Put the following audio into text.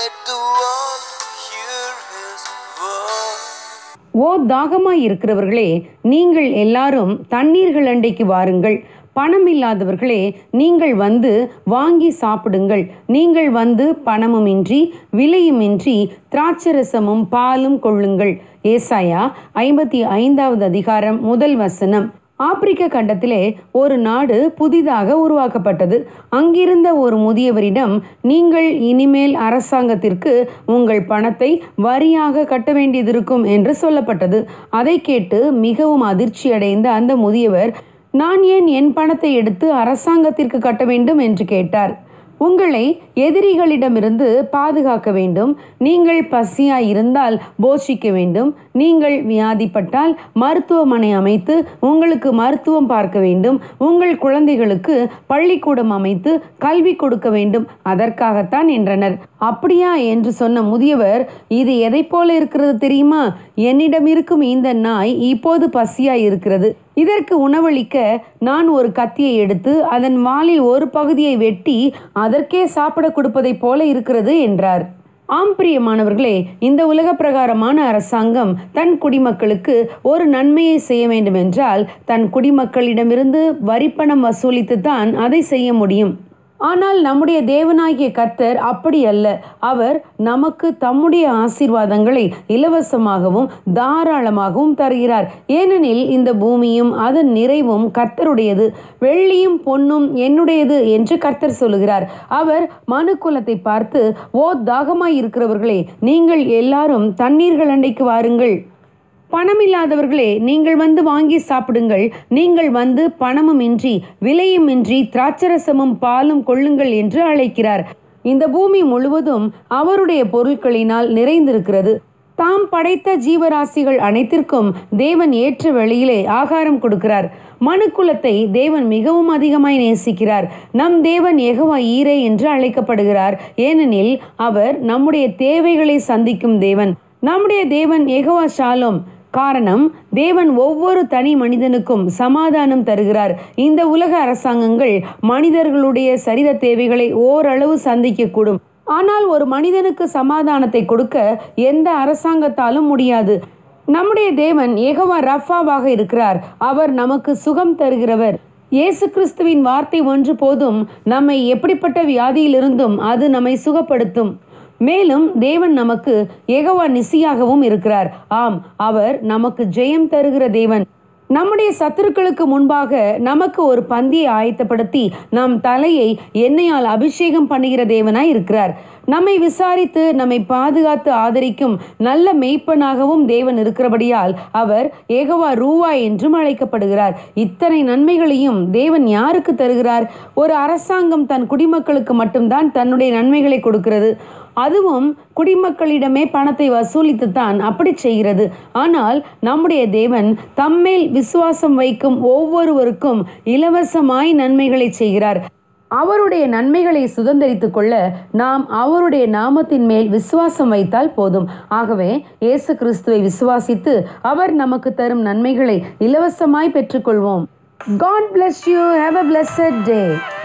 Let the world hear his word. ஓ தாகமாய் இருக்கிறவர்களே நீங்கள் எல்லாரும் தண்ணீர்கள் அண்டைக்கு வாருங்கள் பணம் இல்லாதவர்களே நீங்கள் வந்து வாங்கி சாப்பிடுங்கள் நீங்கள் வந்து பணமுமின்றி விலையுமின்றி திராட்சரசமும் பாலும் கொள்ளுங்கள் ஏசாயா ஐம்பத்தி ஐந்தாவது அதிகாரம் முதல் வசனம் ஆப்பிரிக்க கண்டத்திலே ஒரு நாடு புதிதாக உருவாக்கப்பட்டது அங்கிருந்த ஒரு முதியவரிடம் நீங்கள் இனிமேல் அரசாங்கத்திற்கு உங்கள் பணத்தை வரியாக கட்ட வேண்டியதிருக்கும் என்று சொல்லப்பட்டது அதை கேட்டு மிகவும் அதிர்ச்சியடைந்த அந்த முதியவர் நான் ஏன் என் பணத்தை எடுத்து அரசாங்கத்திற்கு கட்ட வேண்டும் என்று கேட்டார் உங்களை எதிரிகளிடமிருந்து பாதுகாக்க வேண்டும் நீங்கள் பசியாய் இருந்தால் போஷிக்க வேண்டும் நீங்கள் வியாதிப்பட்டால் மருத்துவமனை அமைத்து உங்களுக்கு மருத்துவம் பார்க்க வேண்டும் உங்கள் குழந்தைகளுக்கு பள்ளிக்கூடம் அமைத்து கல்வி கொடுக்க வேண்டும் அதற்காகத்தான் என்றனர் அப்படியா என்று சொன்ன முதியவர் இது எதை போல இருக்கிறது தெரியுமா என்னிடம் இருக்கும் இந்த நாய் இப்போது பசியாய் இருக்கிறது இதற்கு உணவளிக்க நான் ஒரு கத்தியை எடுத்து அதன் வாலில் ஒரு பகுதியை வெட்டி அதற்கே சாப்பிட கொடுப்பதைப் போல இருக்கிறது என்றார் ஆம் பிரியமானவர்களே இந்த உலக பிரகாரமான அரசாங்கம் தன் குடிமக்களுக்கு ஒரு நன்மையை செய்ய வேண்டுமென்றால் தன் குடிமக்களிடமிருந்து வரிப்பணம் வசூலித்து தான் அதை செய்ய முடியும் ஆனால் நம்முடைய தேவனாகிய கர்த்தர் அப்படி அல்ல அவர் நமக்கு தம்முடைய ஆசீர்வாதங்களை இலவசமாகவும் தாராளமாகவும் தருகிறார் ஏனெனில் இந்த பூமியும் அதன் நிறைவும் கர்த்தருடையது வெள்ளியும் பொன்னும் என்னுடையது என்று கர்த்தர் சொல்லுகிறார் அவர் மனு குலத்தை பார்த்து ஓ தாகமாய் இருக்கிறவர்களே நீங்கள் எல்லாரும் தண்ணீர்கள் அண்டைக்கு வாருங்கள் பணமில்லாதவர்களே நீங்கள் வந்து வாங்கி சாப்பிடுங்கள் நீங்கள் வந்து பணமுமின்றி விலையுமின்றி திராட்சரசமும் பாலும் கொள்ளுங்கள் என்று அழைக்கிறார் இந்த பூமி முழுவதும் அவருடைய பொருட்களினால் நிறைந்திருக்கிறது தாம் படைத்த ஜீவராசிகள் அனைத்திற்கும் தேவன் ஏற்ற வேளையிலே ஆகாரம் கொடுக்கிறார் மனுக்குலத்தை தேவன் மிகவும் அதிகமாய் நேசிக்கிறார் நம் தேவன் எகவா ஈரே என்று அழைக்கப்படுகிறார் ஏனெனில் அவர் நம்முடைய தேவைகளை சந்திக்கும் தேவன் நம்முடைய தேவன் எகவா ஷாலோம் காரணம் தேவன் ஒவ்வொரு தனி மனிதனுக்கும் சமாதானம் தருகிறார் இந்த உலக அரசாங்கங்கள் மனிதர்களுடைய சரீர தேவைகளை ஓரளவு சந்திக்கக்கூடும் ஆனால் ஒரு மனிதனுக்கு சமாதானத்தை கொடுக்க எந்த அரசாங்கத்தாலும் முடியாது நம்முடைய தேவன் ஏகவா ரஃபாவாக இருக்கிறார் அவர் நமக்கு சுகம் தருகிறவர் இயேசு கிறிஸ்துவின் வார்த்தை ஒன்று போதும் நம்மை எப்படிப்பட்ட வியாதியிலிருந்தும் அது நம்மை சுகப்படுத்தும் மேலும் தேவன் நமக்கு ஏகவா நிசியாகவும் இருக்கிறார் ஆம் அவர் நமக்கு ஜெயம் தருகிற தேவன் நம்முடைய சத்துருக்களுக்கு முன்பாக நமக்கு ஒரு பந்தியை ஆயத்தப்படுத்தி நம் தலையை எண்ணெயால் அபிஷேகம் பண்ணுகிற தேவனாய் இருக்கிறார் நம்மை விசாரித்து நம்மை பாதுகாத்து ஆதரிக்கும் நல்ல மெய்ப்பனாகவும் தேவன் இருக்கிறபடியால் அவர் ஏகவா ரூவா என்றும் அழைக்கப்படுகிறார் இத்தனை நன்மைகளையும் தேவன் யாருக்கு தருகிறார் ஒரு அரசாங்கம் தன் குடிமக்களுக்கு மட்டும்தான் தன்னுடைய நன்மைகளை கொடுக்கிறது அதுவும் குடிமக்களிடமே பணத்தை வசூலித்துத்தான் அப்படி செய்கிறது ஆனால் நம்முடைய தேவன் தம்மேல் விசுவாசம் வைக்கும் ஒவ்வொருவருக்கும் இலவசமாய் நன்மைகளை செய்கிறார் அவருடைய நன்மைகளை சுதந்திரித்துக் கொள்ள நாம் அவருடைய நாமத்தின் மேல் விசுவாசம் வைத்தால் போதும் ஆகவே இயேசு கிறிஸ்துவை விசுவாசித்து அவர் நமக்கு தரும் நன்மைகளை இலவசமாய் பெற்றுக்கொள்வோம் God bless you have a blessed day